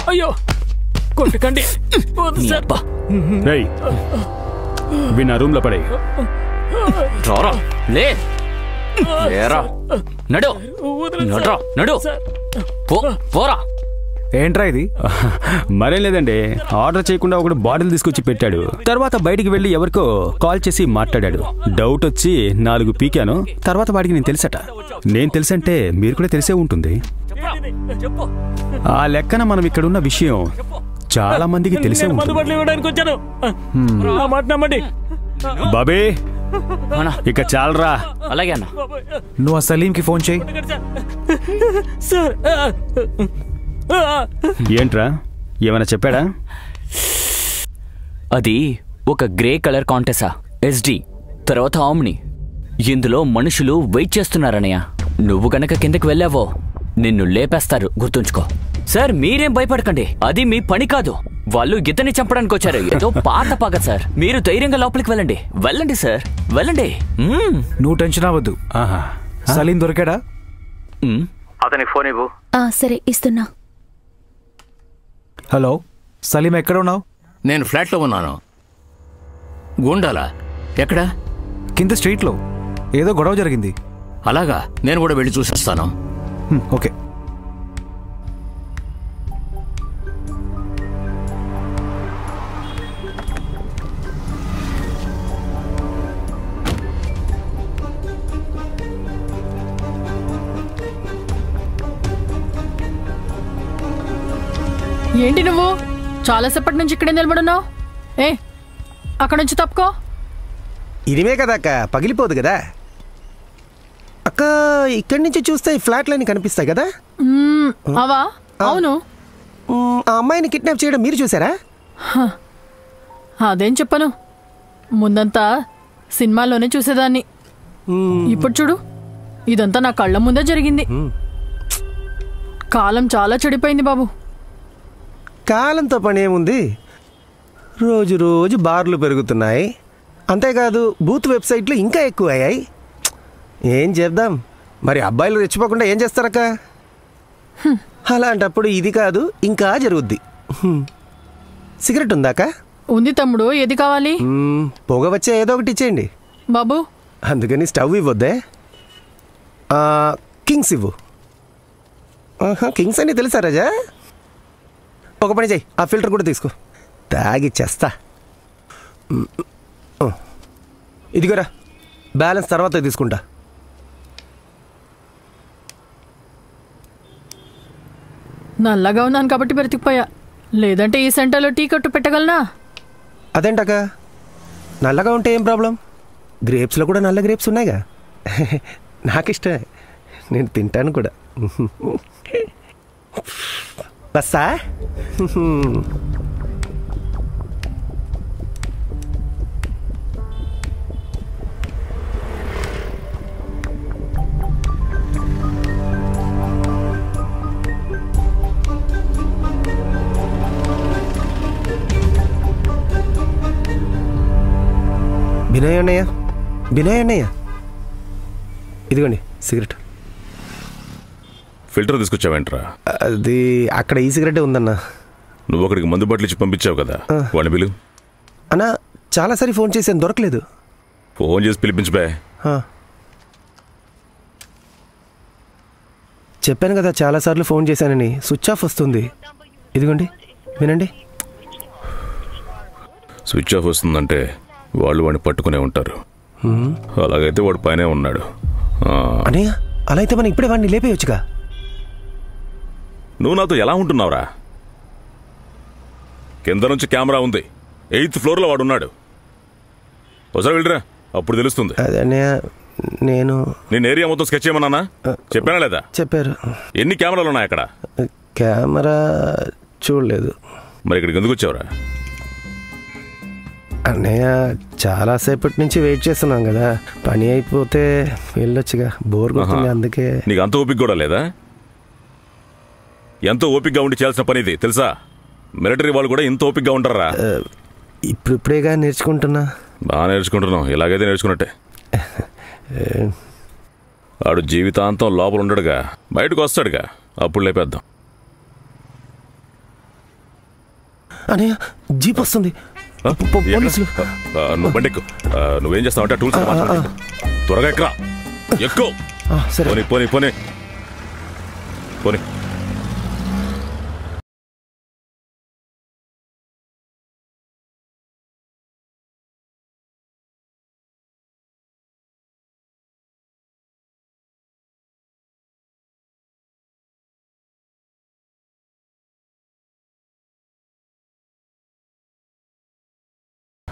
అయ్యో కొట్టకండి వద్దు నీ సార్ అబ్బా రేయ్ విన్ ఆ రూమ్లో పడే రారా లే లేరా నడు వదలండి సార్. నడురా నడు సార్ పో పోరా ఏంట్రా ఇది మరేం లేదండి ఆర్డర్ చేయకుండా ఒకడు బాటిల్ తీసుకొచ్చి పెట్టాడు తర్వాత బయటికి వెళ్ళి ఎవరికో కాల్ చేసి మాట్లాడాడు డౌట్ వచ్చి నాలుగు పీకాను తర్వాత వాడికి నేను తెలుసట నేను తెలుసంటే మీరు కూడా తెలిసే ఉంటుంది చెప్పు ఆ లెక్కన మనం ఇక్కడ ఉన్న విషయం చాలా మందికి తెలిసే నేను మందు ఉంటుంది బట్టలు ఇవ్వడానికి వచ్చాను ఆ మాట నమ్మండి బాబే అన్నా ఇక చాలరా అలాగే అన్న నువ్వు ఆ సలీంకి ఫోన్ చేయి కొట్టకండి సార్ సార్ ఆ, ఆ, ఏంట్రా ఏమైనా చెప్పాడా అది ఒక గ్రే కలర్ కాంటెసా ఎస్డి తర్వాత ఆమ్ని ఇందులో మనుషులు వెయిట్ చేస్తున్నారనయ్య నువ్వు గనక కిందకి వెళ్ళావో నిన్ను లేపేస్తారు గుర్తుంచుకో సార్ మీరేం భయపడకండి అది మీ పని కాదు వాళ్ళు ఇతన్ని చంపడానికి వచ్చారు ఏదో పాత పగ సార్ మీరు ధైర్యంగా లోపలికి వెళ్ళండి వెళ్ళండి సార్ వెళ్ళండి మ్మ్. నువ్వు టెన్షన్ అవ్వద్దు ఆహా సలీం దొరికాడా మ్మ్. అతనికి ఫోన్ ఇవ్వు ఆ, సరే ఇస్తున్నా హలో సలీం ఎక్కడ ఉన్నావు నేను ఫ్లాట్లో ఉన్నాను గూండాలా ఎక్కడా కింద స్ట్రీట్లో ఏదో గొడవ జరిగింది అలాగా నేను కూడా వెళ్ళి చూసొస్తాను హ్మ్, ఓకే ఏంటి నువ్వు చాలాసేపటి నుంచి ఇక్కడే నిలబడున్నావు ఏ అక్కడ నుంచి తప్పుకో ఇదిమే కదా అక్క పగిలిపోదు కదా అక్క ఇక్కడి నుంచి చూస్తే ఈ ఫ్లాట్లన్నీ కనిపిస్తాయి కదా మ్మ్, అవా అవును మ్, ఆ అమ్మాయిని కిడ్నాప్ చేయడం మీరు చూసారా అదేం చెప్పను ముందంతా సినిమాల్లోనే చూసేదాన్ని ఇప్పుడు చూడు ఇదంతా నా కళ్ళ ముందే జరిగింది కాలం చాలా చెడిపోయింది బాబు కాలంతో పని ఏముంది రోజు రోజు బార్లు పెరుగుతున్నాయి అంతేకాదు బూత్ వెబ్సైట్లు ఇంకా ఎక్కువ అయ్యాయి ఏం చేద్దాం మరి అబ్బాయిలు రెచ్చిపోకుండా ఏం చేస్తారక్క అలాంటప్పుడు ఇది కాదు ఇంకా జరుగుద్ది హ్మ్. సిగరెట్ ఉందాక ఉంది తమ్ముడు ఏది కావాలి మ్, పొగ వచ్చే ఏదో ఒకటి ఇచ్చేయండి బాబు అందుకని స్టవ్ ఇవ్వద్దే ఆ, కింగ్స్ ఇవ్వు ఆహా, కింగ్స్ అని తెలుసా రాజా ఒక పని చెయ్యి ఆ ఫిల్టర్ కూడా తీసుకో తాగి చేస్తా మ్, ఆ. ఇదిగోరా బ్యాలెన్స్ తర్వాత తీసుకుంటా నల్లగా ఉన్నాను కాబట్టి బ్రతికిపోయా లేదంటే ఈ సెంటర్లో టీ కట్టు పెట్టగలనా అదేంటక్క నల్లగా ఉంటే ఏం ప్రాబ్లం గ్రేప్స్లో కూడా నల్ల గ్రేప్స్ ఉన్నాయిగా నాకు ఇష్టమే నేను తింటాను కూడా బస్సా వినయ్ అన్నయ్య వినయ్ అన్నయ్య ఇదిగోండి సిగరెట్ ఫిల్టర్ తీసుకొచ్చావేంట్రా అది అక్కడ ఈ సిగరెటే ఉందన్నా నువ్వు అక్కడికి మందు బట్టలు ఇచ్చి పంపించావు కదా వాడిని పిలు అన్నా చాలాసారి ఫోన్ చేశాను దొరకలేదు ఫోన్ చేసి పిలిపించబే ఆ. చెప్పాను కదా చాలాసార్లు ఫోన్ చేశానని స్విచ్ ఆఫ్ వస్తుంది ఇదిగోండి వినండి స్విచ్ ఆఫ్ వస్తుందంటే వాళ్ళు వాడిని పట్టుకునే ఉంటారు అలాగైతే వాడు పైనే ఉన్నాడు ఆ, అన్నయ్య అలా అయితే మనం ఇప్పుడే వాడిని లేపేయొచ్చుగా నువ్వు నాతో ఎలా ఉంటున్నావురా కింద నుంచి కెమెరా ఉంది ఎయిత్ ఫ్లోర్లో వాడు ఉన్నాడు ఒకసారి వెళ్ళిరా అప్పుడు తెలుస్తుంది అదే అన్నయ్య నేను నేను ఏరియా మొత్తం స్కెచ్ చేయమన్నానా చెప్పానా లేదా చెప్పారు ఎన్ని కెమెరాలు ఉన్నాయి అక్కడ కెమెరా చూడలేదు మరి ఇక్కడికి ఎందుకు వచ్చావురా అన్నయ్య చాలాసేపటి నుంచి వెయిట్ చేస్తున్నాం కదా పని అయిపోతే వెళ్ళొచ్చుగా బోర్ కొడుతుంది ఆహా. అందుకే నీకు అంత ఓపిక కూడా లేదా ఎంతో ఓపికగా ఉండి చేయాల్సిన పని ఇది తెలుసా మిలిటరీ వాళ్ళు కూడా ఇంత ఓపికగా ఉంటారా ఆ, ఇప్పుడిప్పుడేగా నేర్చుకుంటున్నా బాగా నేర్చుకుంటున్నావు ఇలాగైతే నేర్చుకున్నట్టే ఆడు జీవితాంతం లోపల ఉండడుగా బయటకు వస్తాడుగా అప్పుడు లేపేద్దాం అనయ్య జీప్ వస్తుంది ఆ? పో- పో- ఎక్కడ? పోలీసులు ఆ, నువ్వు బండెక్కు ఆ, నువ్వేం చేస్తావంటే ఆ టూల్స్ అన్ని మార్చుకొని ఎక్కు. త్వరగా ఎక్కరా ఎక్కువ ఆ, సరే పోనీ పోనీ పోనీ పోనీ